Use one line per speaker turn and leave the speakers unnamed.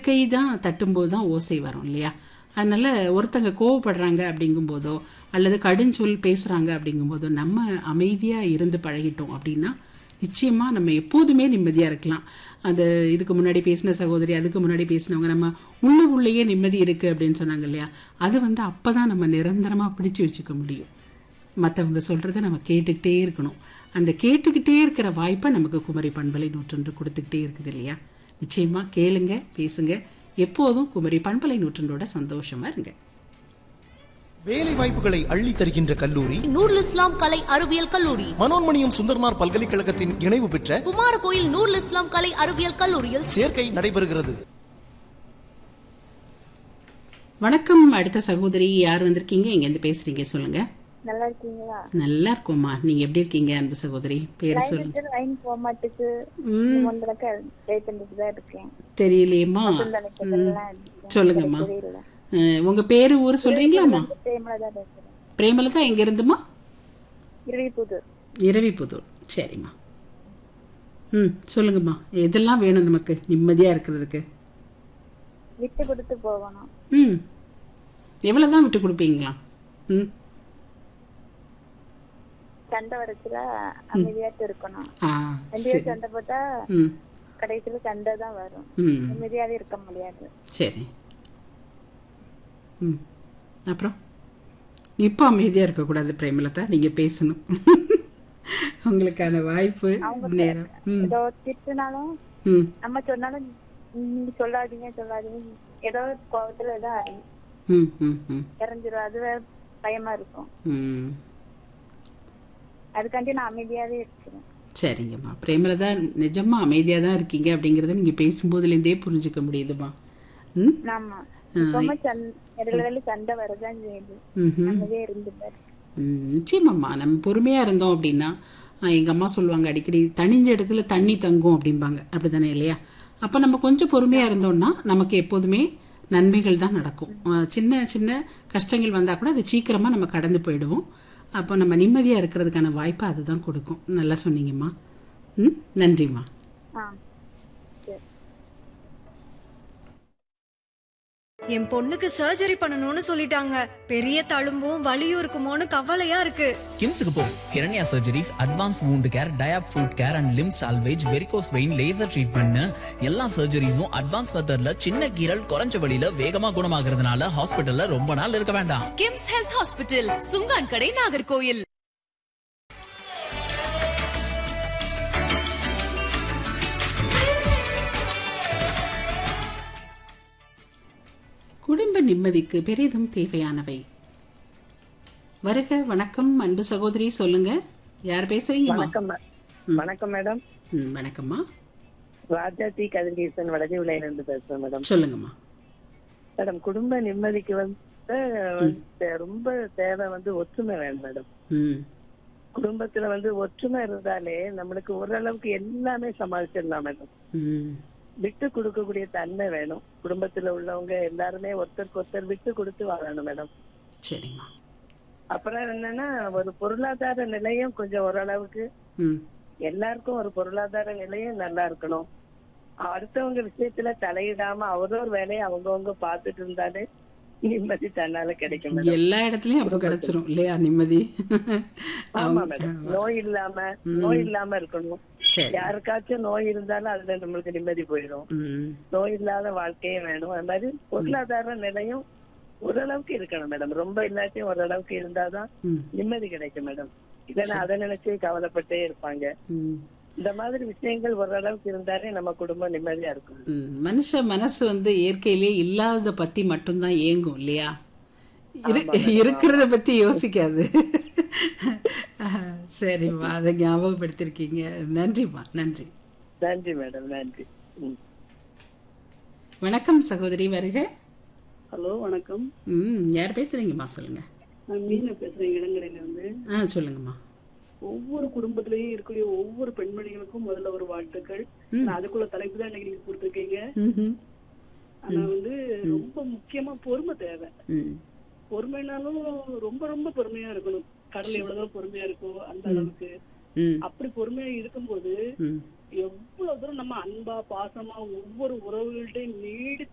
இயற்கை தான் தட்டும்போது தான் ஓசை வரும் இல்லையா அதனால ஒருத்தங்க கோவப்படுறாங்க அப்படிங்கும்போதோ அல்லது கடுஞ்சொல் பேசுறாங்க அப்படிங்கும்போதோ நம்ம அமைதியா இருந்து பழகிட்டோம் அப்படின்னா நிச்சயமா நம்ம எப்போதுமே நிம்மதியா இருக்கலாம் அந்த இதுக்கு முன்னாடி பேசின சகோதரி அதுக்கு முன்னாடி பேசினவங்க நம்ம உள்ளுக்குள்ளேயே நிம்மதி இருக்கு அப்படின்னு சொன்னாங்க இல்லையா அது வந்து அப்பதான் நம்ம நிரந்தரமா பிடிச்சு வச்சுக்க முடியும் மற்றவங்க சொல்றத நம்ம கேட்டுக்கிட்டே இருக்கணும் அந்த கேட்டுக்கிட்டே இருக்கிற வாய்ப்பை நமக்கு குமரி பண்பலை நூற்றொன்று கொடுத்துக்கிட்டே இருக்குது இல்லையா நிச்சயமா கேளுங்க பேசுங்க எப்போதும் குமரி பண்பலை நூற்றொன்றோட சந்தோஷமா இருங்க
வேலை வாய்ப்புகளை அள்ளி தருகின்ற கல்லூரி
நூருல் இஸ்லாம் கலை அறிவியல் கல்லூரி
மனோன்மணியம் சுந்தர்மார் பல்கலைக்கழகத்தின் இணைவு பெற்ற
குமாரகோயில் நூருல் இஸ்லாம் கலை அறிவியல் கல்லூரியில்
சேர்க்கை நடைபெறுகிறது
வணக்கம் அடுத்த சகோதரி யார் வந்திருக்கீங்க எங்க இருந்து பேசுறீங்க சொல்லுங்க
நல்லா இருக்கீங்களா
நல்லா இருக்கோம்மா நீங்க எப்படி இருக்கீங்க அன்பு சகோதரி பேரு சொல்லுங்க
லைன் லைன் போக மாட்டுக்கு
ம்
ஒன்றரைக்கு ட்ரை பண்ணிட்டு தான் இருக்கேன்
தெரியலையேம்மா
நினைக்கிறதெல்லாம் இருக்கேன்.
சொல்லுங்கம்மா
தெரியல
அஹ், உங்க பேரு ஊர் சொல்றீங்களாம்மா
பிரேமலா தான் பேசுறேன்
பிரேமலதா எங்க இருந்துமா
இருவிப்புதூர்
இரவிப்புதூர் சரிம்மா ம் சொல்லுங்கம்மா எதெல்லாம் வேணும் நமக்கு நிம்மதியா இருக்கிறதுக்கு
விட்டு கொடுத்து போகணும்
ம் எவ்வளவுதான் விட்டு கொடுப்பீங்களா ம்
சண்டை வரச்சுல அமைதியாட்டு இருக்கணும்
ஆ
ரெண்டு பேரும் சண்டை போட்டா
ம்
கடைசியில சண்டை தான் வரும்
ம்
நிம்மதியாவே இருக்க முடியாது
சரி ம் அப்புறம் இப்போ அமைதியாக இருக்கக்கூடாது பிரேமலதா நீங்கள் பேசணும் உங்களுக்கான வாய்ப்பு நேரம் ம்
ஏதோ திட்டுனாலும்
ம்
நம்ம சொன்னாலும் நீங்க சொல்லாதீங்க சொல்லாதீங்க ஏதோ கோபத்துல ஏதோ
ம் ம் ம்
இறஞ்சிரும் அது வேற பயமா இருக்கும்
ம்
அதுக்காண்டி நான் அமைதியாவே இருக்கிறேன்
சரிங்கம்மா பிரேமலதா நிஜமா அமைதியாக தான் இருக்கீங்க அப்படிங்கிறத நீங்கள் பேசும்போதுலேருந்தே புரிஞ்சுக்க முடியுதுமா ம்
ஆமா இப்பவுமே சண்டை இடையில சண்டை வரதான் செய்யுது
ம்
அமைதியா இருந்துட்டாரு
ம், நிச்சயமாம்மா நம்ம பொறுமையாக இருந்தோம் அப்படின்னா எங்கள் அம்மா சொல்லுவாங்க அடிக்கடி தனிஞ்ச இடத்துல தண்ணி தங்கும் அப்படிம்பாங்க அப்படிதானே இல்லையா அப்போ நம்ம கொஞ்சம் பொறுமையாக இருந்தோம்னா நமக்கு எப்போதுமே நன்மைகள் தான் நடக்கும் ஆ, சின்ன சின்ன கஷ்டங்கள் வந்தால் கூட அது சீக்கிரமாக நம்ம கடந்து போயிடுவோம் அப்போ நம்ம நிம்மதியாக இருக்கிறதுக்கான வாய்ப்பை அதுதான் கொடுக்கும் நல்லா சொன்னீங்கம்மா ம் நன்றிம்மா
ஆ சரி
என் பொண்ணுக்கு சர்ஜரி பண்ணணும்னு சொல்லிட்டாங்க பெரிய தழும்பும் வலியும் இருக்குமோன்னு கவலையா இருக்கு
கிம்ஸுக்கு போ Hiranya surgeries advance wound care டயாப் foot care and limb salvage varicose vein laser ட்ரீட்மெண்ட்னு எல்லா சர்ஜரிஸும் அட்வான்ஸ் மெத்தட்ல சின்ன கீரல் குறைஞ்ச வழியில வேகமா குணமாகறதுனால ஹாஸ்பிட்டல்ல ரொம்ப நாள் இருக்க வேண்டாம்
கிம்ஸ் ஹெல்த் ஹாஸ்பிட்டல் சுங்கான் கடை நாகர்கோயில்
குடும்ப நிம்மதிக்கு பெரிதும் தேவையானவை வருக வணக்கம் அன்பு சகோதரி சொல்லுங்க யார் பேசுறீங்கம்மா
வணக்கம் மே- வணக்கம் மேடம்
ம் வணக்கம்மா
ராஜா டி கதிர்கீசன் வடதி விலையில இருந்து பேசுறேன் மேடம்
சொல்லுங்கம்மா
மேடம் குடும்ப நிம்மதிக்கு வந்து வந்து ரொம்ப தேவை வந்து ஒற்றுமை வேணும் மேடம்
ம்
குடும்பத்துல வந்து ஒற்றுமை இருந்தாலே நம்மளுக்கு ஓரளவுக்கு எல்லாமே சமாளிச்சிடலாம் மேடம்
ம்
விட்டு கொடுக்கக்கூடிய தன்மை வேணும் குடும்பத்துல உள்ளவங்க எல்லாருமே ஒருத்தருக்கு ஒருத்தர் விட்டு கொடுத்து வாழணும் மேடம்
சரிம்மா
அப்புறம் என்னன்னா ஒரு பொருளாதார நிலையம் கொஞ்சம் ஓரளவுக்கு
ம்
எல்லாருக்கும் ஒரு பொருளாதார நிலையும் நல்லா இருக்கணும் அடுத்தவங்க விஷயத்துல தலையிடாம அவரவர் வேலையை அவங்கவங்க பார்த்துட்டு இருந்தாலே நிம்மதி தன்னால கிடைக்கும் மேடம்
எல்லா இடத்துலயும் அப்ப கிடைச்சிரும் இல்லையா நிம்மதி
ஆமா
அவங்க-
மேடம் நோய் இல்லாம நோய் இல்லாம இருக்கணும்
சரி
யாருக்காச்சும் நோய் இருந்தாலும் அதுல நம்மளுக்கு நிம்மதி போயிடும்
ம்
நோய் இல்லாத வாழ்க்கையே வேணும் அது மாதிரி பொருளாதார நிலையும் ஓரளவுக்கு இருக்கணும் மேடம் ரொம்ப இல்லாட்டியும் ஓரளவுக்கு இருந்தாதான்
ம்
நிம்மதி கிடைக்கும் மேடம் இல்லைன்னா அதை நினைச்சு கவலைப்பட்டே இருப்பாங்க
ம்
இந்த மாதிரி விஷயங்கள் ஓரளவுக்கு இருந்தாலே நம்ம குடும்பம் நிம்மதியா இருக்கும்
ம். மனுஷ மனசு வந்து இயற்கையிலேயே இல்லாதத பத்தி மட்டும்தான் ஏங்கும் இல்லையா இரு- இருக்கிறத பத்தி யோசிக்காது சரிம்மா அதை ஞாபகப்படுத்திருக்கீங்க நன்றிம்மா நன்றி
நன்றி மேடம் நன்றி ம்.
வணக்கம் சகோதரி வருக
ஹலோ வணக்கம்
ம் யார் பேசுறீங்கம்மா சொல்லுங்க
நான் மீனா பேசுறேன் இளங்கரையில இருந்து
ஆ சொல்லுங்கம்மா
ஒவ்வொரு குடும்பத்திலயும் இருக்கக்கூடிய ஒவ்வொரு பெண்மணிகளுக்கும் முதல்ல ஒரு வாழ்த்துக்கள் நான் அதுக்குள்ள தலைப்பு தான் இன்னைக்கு நீங்க கொடுத்துருக்கீங்க
ம்ஹும்.
ஆனா வந்து ரொம்ப முக்கியமா பொறுமை தேவை
ம்
பொறுமைனாலும் ரொம்ப ரொம்ப பொறுமையா இருக்கணும் கடல் எவ்வளவுதான் பொறுமையா இருக்கோ அந்த அளவுக்கு
ம்
அப்படி பொறுமையா இருக்கும்போது
ம்
எவ்வளவு தூரம் நம்ம அன்பா பாசமா ஒவ்வொரு உறவுகள்கிட்டையும் நீடி